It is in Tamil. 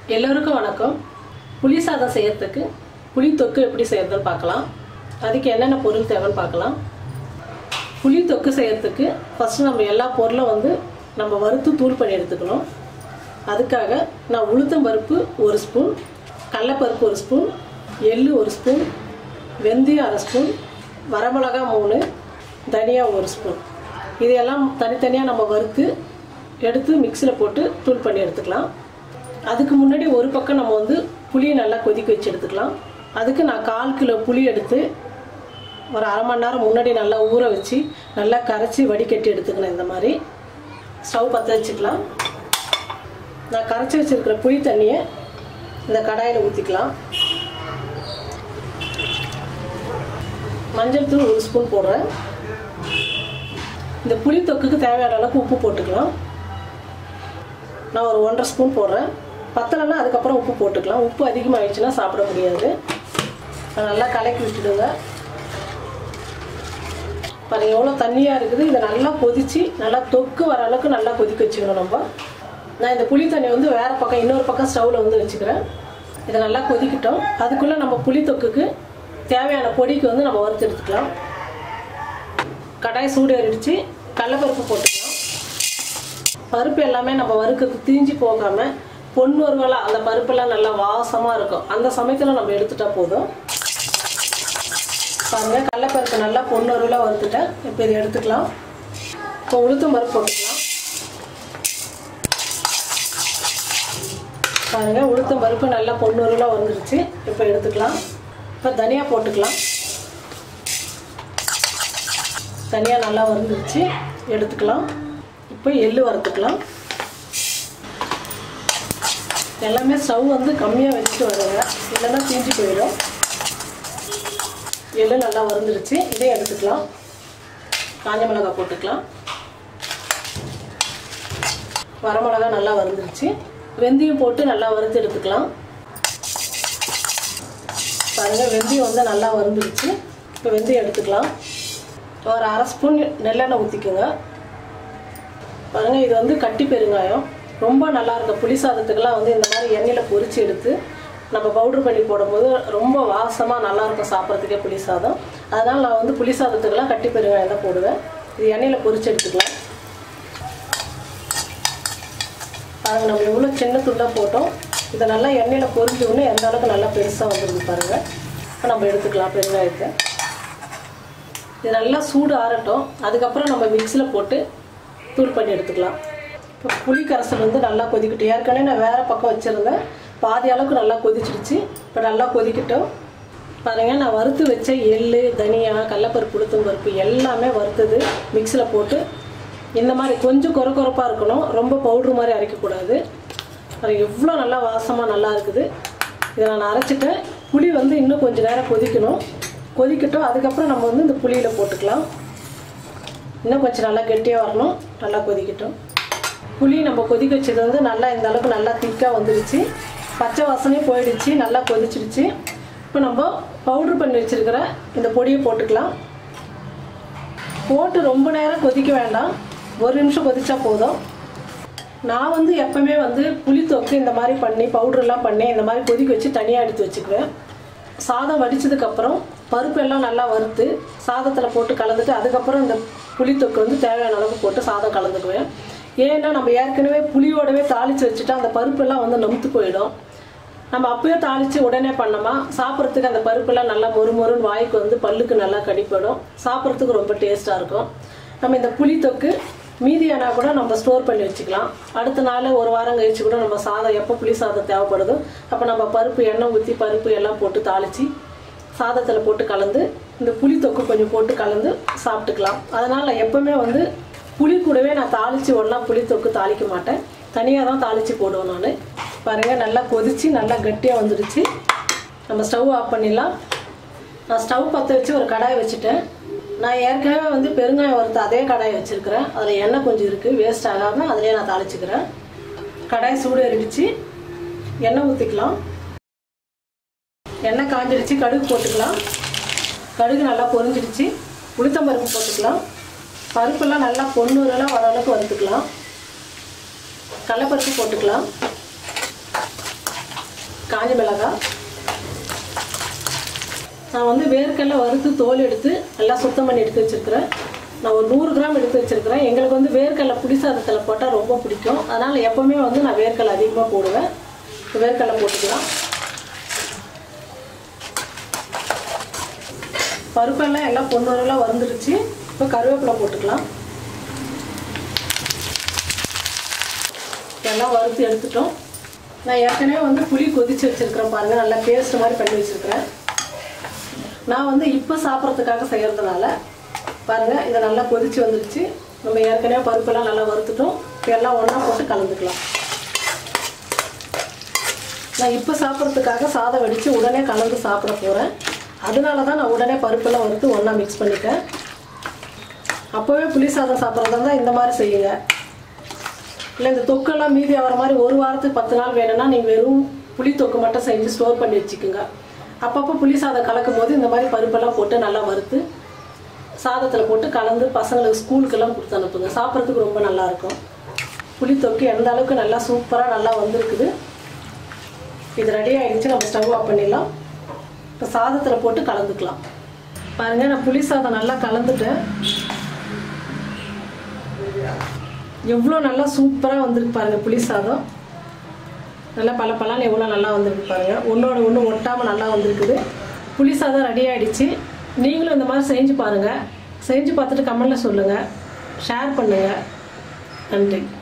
எல்லோருக்கும் வணக்கம் புளி சாதம் செய்யறதுக்கு புளி தொக்கு எப்படி செய்யறதுன்னு பார்க்கலாம் அதுக்கு என்னென்ன பொருள் தேவைன்னு பார்க்கலாம் புளி தொக்கு செய்யறதுக்கு ஃபஸ்ட்டு நம்ம எல்லா பொருளும் வந்து நம்ம வறுத்து தூள் பண்ணி எடுத்துக்கணும் அதுக்காக நான் உளுத்தம் பருப்பு ஒரு ஸ்பூன் கடலப்பருப்பு ஒரு ஸ்பூன் எள்ளு ஒரு ஸ்பூன் வெந்தயம் அரை ஸ்பூன் வரமிளகா மூணு தனியா ஒரு ஸ்பூன் இதையெல்லாம் தனித்தனியாக நம்ம வறுத்து எடுத்து மிக்சியில் போட்டு தூள் பண்ணி எடுத்துக்கலாம் அதுக்கு முன்னாடி ஒரு பக்கம் நம்ம வந்து புளியை நல்லா கொதிக்க வச்சு எடுத்துக்கலாம் அதுக்கு நான் கால் கிலோ புளி எடுத்து ஒரு அரை மணி நேரம் முன்னாடி நல்லா ஊற வச்சு நல்லா கரைச்சி வடிகட்டி எடுத்துக்கணும் இந்த மாதிரி ஸ்டவ் பற்ற வச்சுக்கலாம் நான் கரைச்சி வச்சுருக்கிற புளி தண்ணியை இந்த கடாயில் ஊற்றிக்கலாம் மஞ்சள் தூள் ஒரு ஸ்பூன் போடுறேன் இந்த புளி தொக்குக்கு தேவையான அளவுக்கு உப்பு போட்டுக்கலாம் நான் ஒரு ஒன்றரை ஸ்பூன் போடுறேன் பத்தலைன்னா அதுக்கப்புறம் உப்பு போட்டுக்கலாம் உப்பு அதிகமாகிடுச்சுன்னா சாப்பிட முடியாது அதை நல்லா கலக்கி விட்டுடுங்க பாருங்க எவ்வளோ தண்ணியாக இருக்குது இதை நல்லா கொதித்து நல்லா தொக்கு வர அளவுக்கு நல்லா கொதிக்க வச்சுக்கணும் நம்ம நான் இந்த புளி தண்ணி வந்து வேறு பக்கம் இன்னொரு பக்கம் ஸ்டவ்வில் வந்து வச்சுக்கிறேன் இதை நல்லா கொதிக்கிட்டோம் அதுக்குள்ளே நம்ம புளி தொக்குக்கு தேவையான பொடிக்கு வந்து நம்ம வறுத்து எடுத்துக்கலாம் கடாய் சூடு ஏறிடுச்சு கடலப்பருப்பு போட்டுக்கலாம் பருப்பு எல்லாமே நம்ம வறுக்கிறதுக்கு தீஞ்சு போகாமல் பொண்ணு வருவலாக அந்த பருப்பெல்லாம் நல்லா வாசமாக இருக்கும் அந்த சமயத்தில் நம்ம எடுத்துட்டா போதும் பாருங்கள் கடலப்பருப்பு நல்லா பொண்ணு வருவலாக வறுத்துட்டேன் இப்போ இதை எடுத்துக்கலாம் இப்போ உளுத்தம் பருப்பு போட்டுக்கலாம் பாருங்கள் உளுத்தம் பருப்பு நல்லா பொண்ணு வருவலாக வந்துருச்சு இப்போ எடுத்துக்கலாம் இப்போ தனியாக போட்டுக்கலாம் தனியாக நல்லா வந்துருச்சு எடுத்துக்கலாம் இப்போ எள்ளு வறுத்துக்கலாம் எல்லாமே ஸ்டவ் வந்து கம்மியாக வச்சுட்டு வருங்க இல்லைன்னா தீஞ்சு போயிடும் எள்ளு நல்லா வறுந்துருச்சு இதையும் எடுத்துக்கலாம் காஞ்ச மிளகாய் போட்டுக்கலாம் வரமிளகா நல்லா வறுந்துருச்சு வெந்தயம் போட்டு நல்லா வறுத்து எடுத்துக்கலாம் பாருங்கள் வெந்தயம் வந்து நல்லா வறுந்துருச்சு இப்போ வெந்தயம் எடுத்துக்கலாம் ஒரு அரை ஸ்பூன் நெல்லெண்ணெய் ஊற்றிக்குங்க பாருங்கள் இது வந்து கட்டி பெருங்காயம் ரொம்ப நல்லா இருக்கும் புளி சாதத்துக்கெல்லாம் வந்து இந்த மாதிரி எண்ணெயில் பொரிச்சு எடுத்து நம்ம பவுட்ரு பண்ணி போடும்போது ரொம்ப வாசமாக நல்லாயிருக்கும் சாப்பிட்றதுக்கே புளி சாதம் அதனால் நான் வந்து புளி சாதத்துக்கெல்லாம் கட்டி பெருங்காயம் தான் போடுவேன் இது எண்ணெயில் பொரிச்சு எடுத்துக்கலாம் பாருங்க நம்ம இவ்வளோ சின்ன துண்டாக போட்டோம் இதை நல்லா எண்ணெயில் பொரிஞ்ச உடனே எந்த அளவுக்கு நல்லா பெருசாக வந்துருக்கு பாருங்கள் இப்போ நம்ம எடுத்துக்கலாம் பெருங்காயத்தை இது நல்லா சூடு ஆறட்டும் அதுக்கப்புறம் நம்ம மிக்சியில் போட்டு தூள் பண்ணி எடுத்துக்கலாம் இப்போ புளி கரைசல் வந்து நல்லா கொதிக்கட்டும் ஏற்கனவே நான் வேறு பக்கம் வச்சுருந்தேன் பாதி அளவுக்கு நல்லா கொதிச்சிடுச்சு இப்போ நல்லா கொதிக்கட்டும் பாருங்கள் நான் வறுத்து வச்ச எள் தனியா கடலப்பருப்பு உளுத்தம் பருப்பு எல்லாமே வறுத்தது மிக்சியில் போட்டு இந்த மாதிரி கொஞ்சம் கொர கொரப்பாக இருக்கணும் ரொம்ப பவுட்ரு மாதிரி அரைக்கக்கூடாது அது எவ்வளோ நல்லா வாசமாக நல்லா இருக்குது இதை நான் அரைச்சிட்டேன் புளி வந்து இன்னும் கொஞ்சம் நேரம் கொதிக்கணும் கொதிக்கட்டும் அதுக்கப்புறம் நம்ம வந்து இந்த புளியில் போட்டுக்கலாம் இன்னும் கொஞ்சம் நல்லா கெட்டியாக வரணும் நல்லா கொதிக்கட்டும் புளி நம்ம கொதிக்க வச்சது வந்து நல்லா இந்த அளவுக்கு நல்லா திக்காக வந்துடுச்சு பச்சை வாசனையும் போயிடுச்சு நல்லா கொதிச்சிடுச்சு இப்போ நம்ம பவுட்ரு பண்ணி வச்சுருக்கிற இந்த பொடியை போட்டுக்கலாம் போட்டு ரொம்ப நேரம் கொதிக்க வேண்டாம் ஒரு நிமிஷம் கொதிச்சா போதும் நான் வந்து எப்பவுமே வந்து புளி தொக்கு இந்த மாதிரி பண்ணி பவுட்ரெல்லாம் பண்ணி இந்த மாதிரி கொதிக்க வச்சு தனியாக எடுத்து வச்சுக்குவேன் சாதம் வடித்ததுக்கப்புறம் பருப்பு எல்லாம் நல்லா வறுத்து சாதத்தில் போட்டு கலந்துட்டு அதுக்கப்புறம் இந்த புளி தொக்கு வந்து தேவையான அளவுக்கு போட்டு சாதம் கலந்துக்குவேன் ஏன்னா நம்ம ஏற்கனவே புளியோடவே தாளித்து வச்சுட்டா அந்த பருப்பெல்லாம் வந்து நமுத்து போயிடும் நம்ம அப்பயே தாளித்து உடனே பண்ணோமா சாப்பிட்றதுக்கு அந்த பருப்பெல்லாம் நல்லா மொறு மொறுன்னு வாய்க்கு வந்து பல்லுக்கு நல்லா கடிப்படும் சாப்பிட்றதுக்கு ரொம்ப டேஸ்ட்டாக இருக்கும் நம்ம இந்த புளி தொக்கு மீதியானா கூட நம்ம ஸ்டோர் பண்ணி வச்சுக்கலாம் அடுத்த நாள் ஒரு வாரம் கழிச்சு கூட நம்ம சாதம் எப்போ புளி சாதம் தேவைப்படுதோ அப்போ நம்ம பருப்பு எண்ணெய் ஊற்றி பருப்பு எல்லாம் போட்டு தாளித்து சாதத்தில் போட்டு கலந்து இந்த புளி தொக்கு கொஞ்சம் போட்டு கலந்து சாப்பிட்டுக்கலாம் அதனால் நான் எப்போவுமே வந்து புளி கூடவே நான் தாளித்து ஒன்றா புளி தொக்கு தாளிக்க மாட்டேன் தனியாக தான் தாளித்து போடுவேன் நான் பாருங்கள் நல்லா கொதித்து நல்லா கட்டியாக வந்துடுச்சு நம்ம ஸ்டவ் ஆஃப் பண்ணிடலாம் நான் ஸ்டவ் பற்ற வச்சு ஒரு கடாய் வச்சுட்டேன் நான் ஏற்கனவே வந்து பெருங்காயம் வறுத்த அதே கடாய் வச்சுருக்கிறேன் அதில் எண்ணெய் கொஞ்சம் இருக்குது வேஸ்ட் ஆகாமல் அதிலே நான் தாளிச்சுக்கிறேன் கடாய் சூடு ஏறிடுச்சு எண்ணெய் ஊற்றிக்கலாம் எண்ணெய் காஞ்சிடுச்சு கடுகு போட்டுக்கலாம் கடுகு நல்லா பொரிஞ்சிடுச்சு உளுத்தம்பருப்பு போட்டுக்கலாம் பருப்பெல்லாம் நல்லா பொண்ணுரெல்லாம் வர அளவுக்கு வறுத்துக்கலாம் கடலப்பருப்பு போட்டுக்கலாம் காஞ்ச மிளகாய் நான் வந்து வேர்க்கடலை வறுத்து தோல் எடுத்து நல்லா சுத்தம் பண்ணி எடுத்து வச்சுருக்கிறேன் நான் ஒரு நூறு கிராம் எடுத்து வச்சுருக்கிறேன் எங்களுக்கு வந்து வேர்க்கடலை புளி சாதத்தில் போட்டால் ரொம்ப பிடிக்கும் அதனால் எப்போவுமே வந்து நான் வேர்க்கடலை அதிகமாக போடுவேன் இப்போ வேர்க்கடலை போட்டுக்கலாம் பருப்பெல்லாம் எல்லாம் பொண்ணுலாம் வந்துருச்சு இப்போ கருவேப்பிலை போட்டுக்கலாம் எல்லாம் வறுத்து எடுத்துட்டோம் நான் ஏற்கனவே வந்து புளி கொதிச்சு வச்சுருக்கிறேன் பாருங்கள் நல்லா பேஸ்ட் மாதிரி பண்ணி வச்சுருக்கிறேன் நான் வந்து இப்போ சாப்பிட்றதுக்காக செய்கிறதுனால பாருங்கள் இதை நல்லா கொதிச்சு வந்துருச்சு நம்ம ஏற்கனவே பருப்பெல்லாம் நல்லா வறுத்துட்டோம் இப்போ எல்லாம் ஒன்றா போட்டு கலந்துக்கலாம் நான் இப்போ சாப்பிட்றதுக்காக சாதம் வடித்து உடனே கலந்து சாப்பிட போகிறேன் அதனால தான் நான் உடனே பருப்பெல்லாம் வறுத்து ஒன்றா மிக்ஸ் பண்ணிட்டேன் அப்போவே புளி சாதம் சாப்பிட்றதா இருந்தால் இந்த மாதிரி செய்யுங்க இல்லை இந்த தொக்கெல்லாம் மீதி ஆகிற மாதிரி ஒரு வாரத்துக்கு பத்து நாள் வேணும்னா நீங்கள் வெறும் புளி தொக்கு மட்டும் செஞ்சு ஸ்டோர் பண்ணி வச்சுக்கோங்க அப்பப்போ புளி சாதம் கலக்கும் போது இந்த மாதிரி பருப்பெல்லாம் போட்டு நல்லா வறுத்து சாதத்தில் போட்டு கலந்து பசங்களுக்கு ஸ்கூலுக்கெல்லாம் கொடுத்து அனுப்புங்க சாப்பிட்றதுக்கு ரொம்ப நல்லாயிருக்கும் புளி தொக்கு எந்த அளவுக்கு நல்லா சூப்பராக நல்லா வந்திருக்குது இது ரெடி ஆகிடுச்சு நம்ம ஸ்டவ் ஆஃப் பண்ணிடலாம் இப்போ சாதத்தில் போட்டு கலந்துக்கலாம் பாருங்கள் நான் புளி சாதம் நல்லா கலந்துட்டேன் எவ்வளோ நல்லா சூப்பராக வந்திருக்கு பாருங்கள் புளி சாதம் நல்லா பல பலான்னு எவ்வளோ நல்லா வந்திருக்கு பாருங்கள் ஒன்றோட ஒன்று ஒட்டாமல் நல்லா வந்திருக்குது புளி சாதம் ரெடி ஆகிடுச்சு நீங்களும் இந்த மாதிரி செஞ்சு பாருங்கள் செஞ்சு பார்த்துட்டு கமெண்டில் சொல்லுங்கள் ஷேர் பண்ணுங்கள் நன்றி